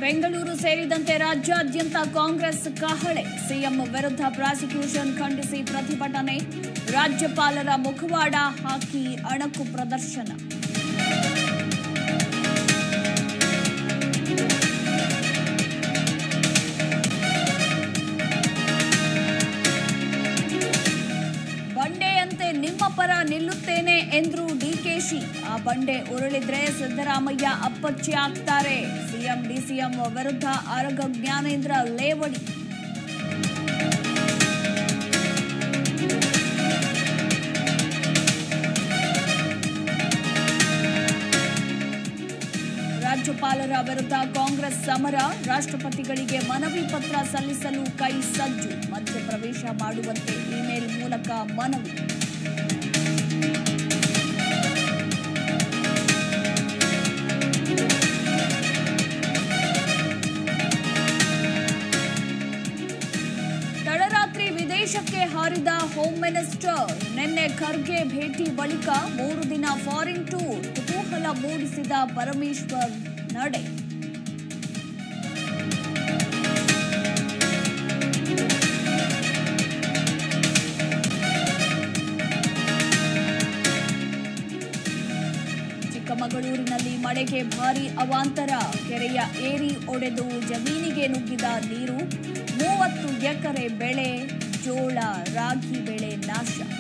ಬೆಂಗಳೂರು ಸೇರಿದಂತೆ ರಾಜ್ಯಾದ್ಯಂತ ಕಾಂಗ್ರೆಸ್ ಕಹಳೆ ಸಿಎಂ ವಿರುದ್ಧ ಪ್ರಾಸಿಕ್ಯೂಷನ್ ಖಂಡಿಸಿ ಪ್ರತಿಭಟನೆ ರಾಜ್ಯಪಾಲರ ಮುಖವಾಡ ಹಾಕಿ ಅಣಕು ಪ್ರದರ್ಶನ ಬಂಡೆಯಂತೆ ನಿಮ್ಮ ಪರ ನಿಲ್ಲುತ್ತೇನೆ ಎಂದ್ರು ಡಿಕೆಶಿ ಆ ಬಂಡೆ ಉರುಳಿದ್ರೆ ಸಿದ್ದರಾಮಯ್ಯ ಅಪ್ಪಚ್ಚಿ ಆಗ್ತಾರೆ ಸಿಎಂ ಡಿಸಿಎಂ ವಿರುದ್ಧ ಆರೋಗ್ಯ ಜ್ಞಾನೇಂದ್ರ ಲೇವಡಿ ರಾಜ್ಯಪಾಲರ ವಿರುದ್ಧ ಕಾಂಗ್ರೆಸ್ ಸಮರ ರಾಷ್ಟ್ರಪತಿಗಳಿಗೆ ಮನವಿ ಪತ್ರ ಸಲ್ಲಿಸಲು ಕೈ ಸಜ್ಜು ಮಧ್ಯಪ್ರವೇಶ ಮಾಡುವಂತೆ ಇಮೇಲ್ ಮೂಲಕ ಮನವಿ ತಡರಾತ್ರಿ ವಿದೇಶಕ್ಕೆ ಹಾರಿದ ಹೋಮ್ ಮಿನಿಸ್ಟರ್ ನಿನ್ನೆ ಖರ್ಗೆ ಭೇಟಿ ಬಳಿಕ ಮೂರು ದಿನ ಫಾರಿನ್ ಟೂರ್ ಕುತೂಹಲ ಮೂಡಿಸಿದ ಪರಮೇಶ್ವರ್ ನಡೆ ಚಿಕ್ಕಮಗಳೂರಿನಲ್ಲಿ ಮಳೆಗೆ ಭಾರಿ ಅವಾಂತರ ಕೆರೆಯ ಏರಿ ಒಡೆದು ಜಮೀನಿಗೆ ನುಗ್ಗಿದ ನೀರು ಮೂವತ್ತು ಎಕರೆ ಬೆಳೆ ಜೋಳ ರಾಗಿ ಬೆಳೆ ನಾಶ